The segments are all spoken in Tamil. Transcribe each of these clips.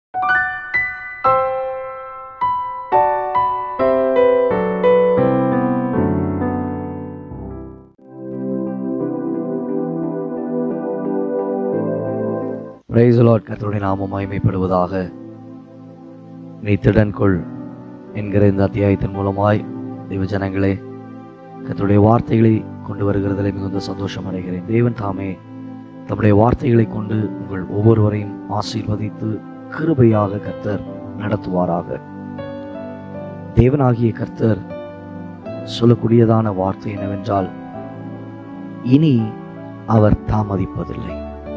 பிரைஸ் லார்ட் கர்த்தருடைய நாமம் மகிமைப்படுவதாக நீ திடன்கொள் என்கிற இந்த அத்தியாயத்தின் மூலமாய் தெய்வ ஜனங்களே கர்த்தருடைய வார்த்தைகளை கொண்டு வருகிறதில் மிகுந்த சந்தோஷம் அடைகிறேன் தேவன் தாமே தம்முடைய வார்த்தைகளை கொண்டு உங்கள் ஒவ்வொருவரையும் ஆசீர்வதித்து கிருபையாக கர்த்தர் நடத்துவாராக தேவனாகிய கர்த்தர் சொல்லக்கூடியதான வார்த்தை என்னவென்றால் இனி அவர் தாமதிப்பதில்லை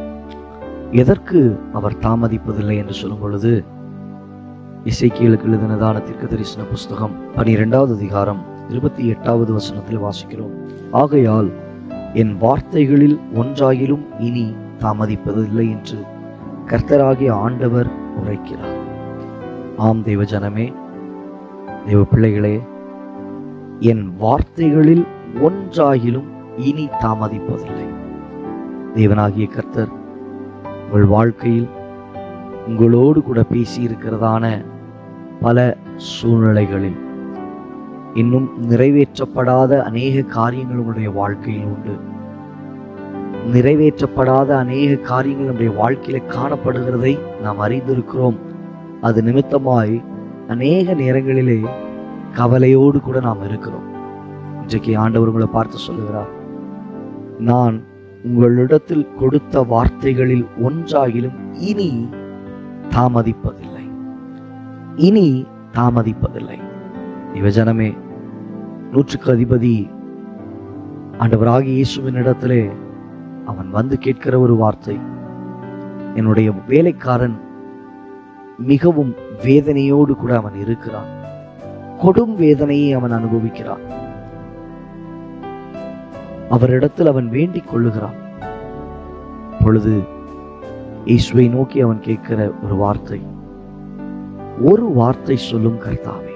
எதற்கு அவர் தாமதிப்பதில்லை என்று சொல்லும் பொழுது இசைக்கியலுக்கு எழுதினதான தீர்க்க தரிசன புஸ்தகம் பனிரெண்டாவது அதிகாரம் இருபத்தி எட்டாவது வசனத்தில் வாசிக்கிறோம் ஆகையால் என் வார்த்தைகளில் ஒன்றாகிலும் இனி தாமதிப்பதில்லை என்று கர்த்தராகிய ஆண்டவர் உரைக்கிறார் ஆம் தேவ ஜனமே தேவ பிள்ளைகளே என் வார்த்தைகளில் ஒன்றாகிலும் இனி தாமதிப்பதில்லை தேவனாகிய கர்த்தர் உங்கள் வாழ்க்கையில் உங்களோடு கூட பேசி இருக்கிறதான பல சூழ்நிலைகளில் இன்னும் நிறைவேற்றப்படாத அநேக காரியங்கள் உங்களுடைய வாழ்க்கையில் உண்டு நிறைவேற்றப்படாத அநேக காரியங்கள் நம்முடைய வாழ்க்கையில காணப்படுகிறதை நாம் அறிந்திருக்கிறோம் அது நிமித்தமாய் அநேக நேரங்களிலே கவலையோடு கூட நாம் இருக்கிறோம் இன்றைக்கு ஆண்டவர் உங்களை பார்த்து சொல்லுகிறார் நான் உங்களிடத்தில் கொடுத்த வார்த்தைகளில் ஒன்றாகிலும் இனி தாமதிப்பதில்லை இனி தாமதிப்பதில்லை யுவஜனமே நூற்றுக்கு அதிபதி ஆண்டவராகி இயேசுவின் இடத்திலே அவன் வந்து கேட்கிற ஒரு வார்த்தை என்னுடைய வேலைக்காரன் மிகவும் வேதனையோடு கூட அவன் இருக்கிறான் கொடும் வேதனையை அவன் அனுபவிக்கிறான் அவரிடத்தில் அவன் வேண்டிக் கொள்ளுகிறான் பொழுது இயேசுவை நோக்கி அவன் கேட்கிற ஒரு வார்த்தை ஒரு வார்த்தை சொல்லும் கர்த்தாவே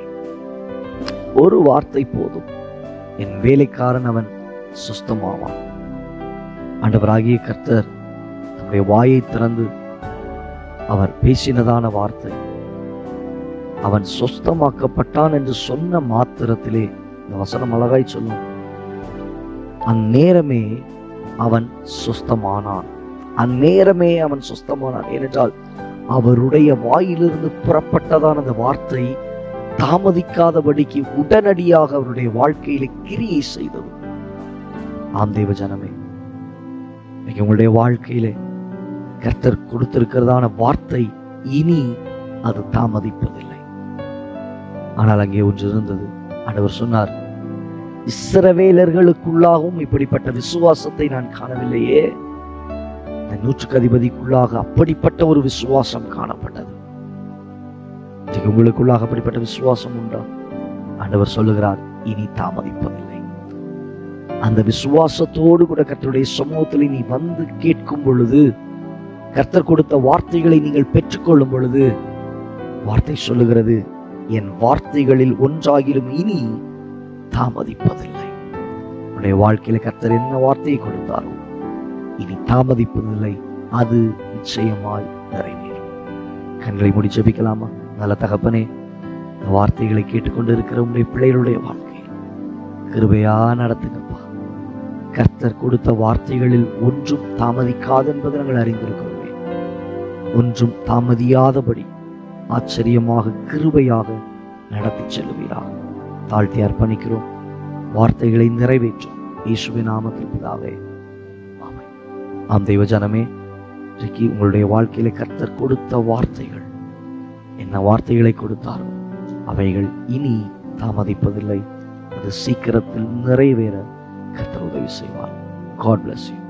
ஒரு வார்த்தை போதும் என் வேலைக்காரன் அவன் சுஸ்தமாவான் ஆண்டவராகிய கர்த்தர் தன்னுடைய வாயை திறந்து அவர் பேசினதான வார்த்தை அவன் சொஸ்தமாக்கப்பட்டான் என்று சொன்ன மாத்திரத்திலே இந்த வசனம் அழகாய் சொல்லும் அந்நேரமே அவன் சுஸ்தமானான் அந்நேரமே அவன் சுஸ்தமானான் ஏனென்றால் அவருடைய வாயிலிருந்து புறப்பட்டதான அந்த வார்த்தை தாமதிக்காதபடிக்கு உடனடியாக அவருடைய வாழ்க்கையில கிரியை செய்தது ஆம் தேவ ஜனமே இன்னைக்கு உங்களுடைய வாழ்க்கையிலே கர்த்தர் கொடுத்திருக்கிறதான வார்த்தை இனி அது தாமதிப்பதில்லை ஆனால் அங்கே ஒன்று இருந்தது ஆண்டவர் சொன்னார் இஸ்ரவேலர்களுக்குள்ளாகவும் இப்படிப்பட்ட விசுவாசத்தை நான் காணவில்லையே இந்த நூற்றுக்கு அதிபதிக்குள்ளாக அப்படிப்பட்ட ஒரு விசுவாசம் காணப்பட்டது இன்றைக்கு உங்களுக்குள்ளாக அப்படிப்பட்ட விசுவாசம் உண்டா ஆண்டவர் சொல்லுகிறார் இனி தாமதிப்பதில்லை அந்த விசுவாசத்தோடு கூட கர்த்தருடைய சமூகத்தில் நீ வந்து கேட்கும் பொழுது கர்த்தர் கொடுத்த வார்த்தைகளை நீங்கள் பெற்றுக்கொள்ளும் பொழுது வார்த்தை சொல்லுகிறது என் வார்த்தைகளில் ஒன்றாகிலும் இனி தாமதிப்பதில்லை உன்னுடைய வாழ்க்கையில கர்த்தர் என்ன வார்த்தையை கொடுத்தாரோ இனி தாமதிப்பதில்லை அது நிச்சயமாய் நிறைவேறும் கண்களை முடி ஜெபிக்கலாமா நல்ல தகப்பனே இந்த வார்த்தைகளை கேட்டுக்கொண்டு இருக்கிற உங்களுடைய பிள்ளைகளுடைய வாழ்க்கையில் கிருபையா நடத்துங்கப்பா கர்த்தர் கொடுத்த வார்த்தைகளில் ஒன்றும் தாமதிக்காது என்பதை நாங்கள் அறிந்திருக்கிறோமே ஒன்றும் தாமதியாதபடி ஆச்சரியமாக கிருபையாக நடத்தி செல்லுவீராக தாழ்த்தி அர்ப்பணிக்கிறோம் வார்த்தைகளை நிறைவேற்றும் இயேசுவின் நாமத்தில் பிதாவே ஆமென் ஆம் தெய்வ ஜனமே இன்றைக்கு உங்களுடைய வாழ்க்கையில கர்த்தர் கொடுத்த வார்த்தைகள் என்ன வார்த்தைகளை கொடுத்தாரோ அவைகள் இனி தாமதிப்பதில்லை அது சீக்கிரத்தில் நிறைவேற கர்த்தர் உதவி செய்வார் காட் bless you